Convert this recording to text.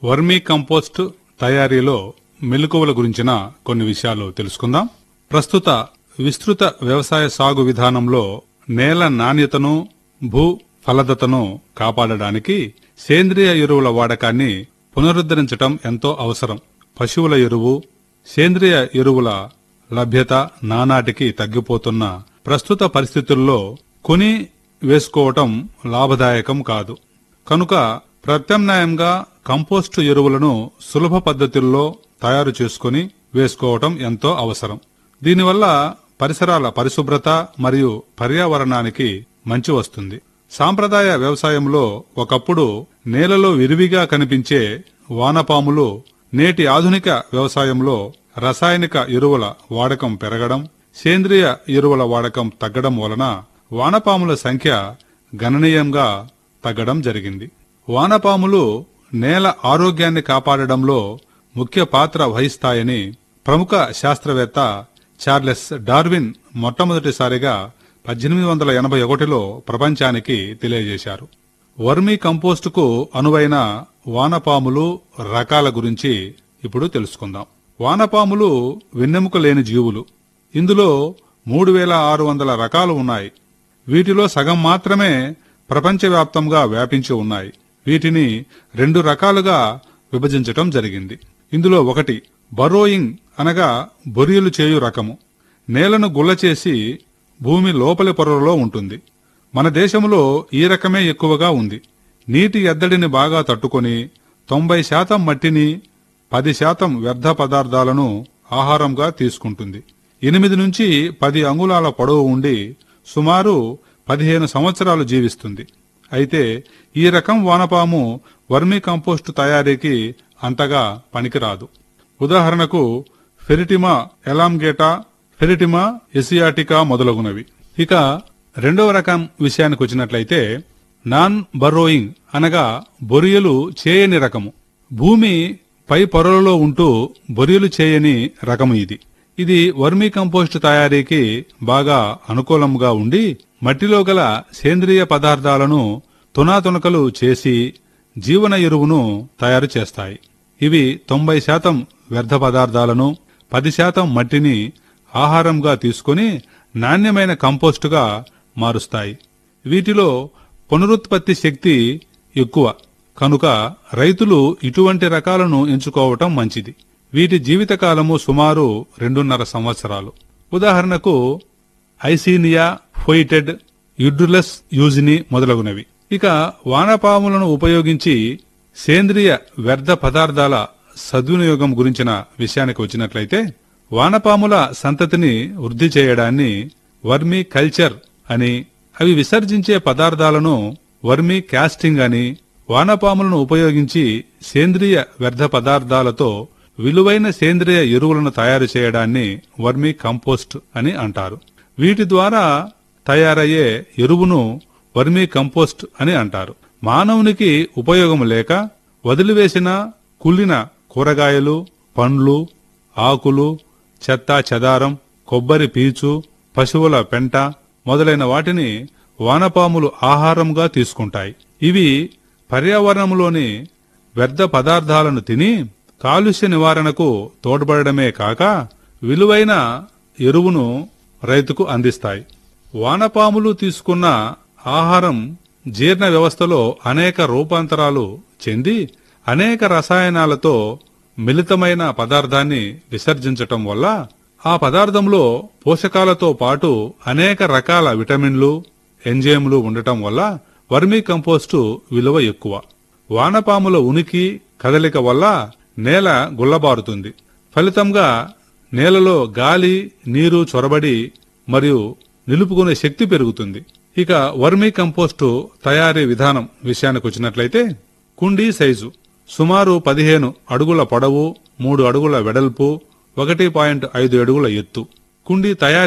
vermi compost తయారీలో మెలకువల గురించిన కొన్ని విషయాలు తెలుసుకుందాం ప్రస్తుత విస్తృత వ్యవసాయ సాగు విధానంలో నేల నాణ్యతను భూ ఫలదతను కాపాడడానికి సేంద్రియ ఎరువుల వాడకాన్ని పునరుద్ధరించటం ఎంతో అవసరం పశువుల ఎరువు సేంద్రియ ఎరువుల లభ్యత నానాటికి తగ్గిపోతున్న ప్రస్తుత పరిస్థితుల్లో కొని వేసుకోవటం లాభదాయకం కాదు కనుక ప్రత్యామ్నాయంగా కంపోస్టు ఎరువులను సులభ పద్ధతుల్లో తయారు చేసుకుని వేసుకోవటం ఎంతో అవసరం దీనివల్ల పరిసరాల పరిశుభ్రత మరియు పర్యావరణానికి మంచి వస్తుంది సాంప్రదాయ వ్యవసాయంలో ఒకప్పుడు నేలలో విరివిగా కనిపించే వానపాములు నేటి ఆధునిక వ్యవసాయంలో రసాయనిక ఎరువుల వాడకం పెరగడం సేంద్రియ ఎరువుల వాడకం తగ్గడం వలన వానపాముల సంఖ్య గణనీయంగా తగ్గడం జరిగింది వానపాములు నేల ఆరోగ్యాన్ని కాపాడడంలో ముఖ్య పాత్ర వహిస్తాయని ప్రముఖ శాస్త్రవేత్త చార్లెస్ డార్విన్ మొట్టమొదటిసారిగా పద్దెనిమిది వందల ఎనభై ఒకటిలో ప్రపంచానికి తెలియజేశారు వర్మీ కంపోస్టుకు అనువైన వానపాములు రకాల గురించి ఇప్పుడు తెలుసుకుందాం వానపాములు వెన్నెముక లేని జీవులు ఇందులో మూడు వేల ఆరు వందల రకాలు ఉన్నాయి వీటిలో సగం మాత్రమే ప్రపంచవ్యాప్తంగా వ్యాపించి ఉన్నాయి వీటిని రెండు రకాలుగా విభజించటం జరిగింది ఇందులో ఒకటి బరోయింగ్ అనగా బొరియలు చేయు రకము నేలను గుల్ల చేసి భూమి లోపలి పొరలో ఉంటుంది మన దేశంలో ఈ రకమే ఎక్కువగా ఉంది నీటి ఎద్దడిని బాగా తట్టుకొని తొంభై శాతం మట్టిని పది శాతం వ్యర్థ పదార్థాలను ఆహారంగా తీసుకుంటుంది ఎనిమిది నుంచి పది అంగుళాల పొడవు ఉండి సుమారు పదిహేను సంవత్సరాలు జీవిస్తుంది అయితే ఈ రకం వానపాము వర్మీ కంపోస్టు తయారీకి అంతగా పనికిరాదు ఉదాహరణకు ఫెరిటిమా ఎలాంగేటా ఫెరిటిమా ఎసియాటికా మొదలగునవి ఇక రెండవ రకం విషయానికి వచ్చినట్లయితే నాన్ బర్రోయింగ్ అనగా బొరియలు చేయని రకము భూమి పై పొరలలో ఉంటూ బొరియలు చేయని రకము ఇది ఇది వర్మీ కంపోస్ట్ తయారీకి బాగా అనుకూలంగా ఉండి మట్టిలో గల సేంద్రియ పదార్థాలను తునాతునకలు చేసి జీవన ఎరువును తయారు చేస్తాయి ఇవి తొంభై శాతం వ్యర్థ పదార్థాలను పది శాతం మట్టిని ఆహారంగా తీసుకొని నాణ్యమైన కంపోస్టుగా మారుస్తాయి వీటిలో పునరుత్పత్తి శక్తి ఎక్కువ కనుక రైతులు ఇటువంటి రకాలను ఎంచుకోవటం మంచిది వీటి జీవితకాలము సుమారు రెండున్నర సంవత్సరాలు ఉదాహరణకు ఐసీనియా ఫోయిటెడ్ యుడ్రులస్ యూజిని మొదలగునవి ఇక వానపాములను ఉపయోగించి సేంద్రియ వ్యర్థ పదార్థాల సద్వినియోగం గురించిన విషయానికి వచ్చినట్లయితే వానపాముల సంతతిని వృద్ధి చేయడాన్ని వర్మీ కల్చర్ అని అవి విసర్జించే పదార్థాలను వర్మీ కాస్టింగ్ అని వానపాములను ఉపయోగించి సేంద్రియ వ్యర్థ పదార్థాలతో విలువైన సేంద్రియ ఎరువులను తయారు చేయడాన్ని వర్మీ కంపోస్ట్ అని అంటారు వీటి ద్వారా తయారయ్యే ఎరువును వర్మీ కంపోస్ట్ అని అంటారు మానవునికి ఉపయోగం లేక వదిలివేసిన కుళ్ళిన కూరగాయలు పండ్లు ఆకులు చెత్త చెదారం కొబ్బరి పీచు పశువుల పెంట మొదలైన వాటిని వానపాములు ఆహారంగా తీసుకుంటాయి ఇవి పర్యావరణంలోని వ్యర్థ పదార్థాలను తిని కాలుష్య నివారణకు తోడ్పడమే కాక విలువైన ఎరువును రైతుకు అందిస్తాయి వానపాములు తీసుకున్న ఆహారం జీర్ణ వ్యవస్థలో అనేక రూపాంతరాలు చెంది అనేక రసాయనాలతో మిళితమైన పదార్థాన్ని విసర్జించటం వల్ల ఆ పదార్థంలో పోషకాలతో పాటు అనేక రకాల విటమిన్లు ఎంజైమ్లు ఉండటం వల్ల వర్మీ కంపోస్టు విలువ ఎక్కువ వానపాముల ఉనికి కదలిక వల్ల నేల గుల్లబారుతుంది ఫలితంగా నేలలో గాలి నీరు చొరబడి మరియు నిలుపుకునే శక్తి పెరుగుతుంది ఇక వర్మీ కంపోస్టు తయారీ విధానం విషయానికి వచ్చినట్లయితే కుండీ సైజు సుమారు పదిహేను అడుగుల పొడవు మూడు అడుగుల వెడల్పు ఒకటి పాయింట్ ఐదు అడుగుల ఎత్తు కుండీ తయారీ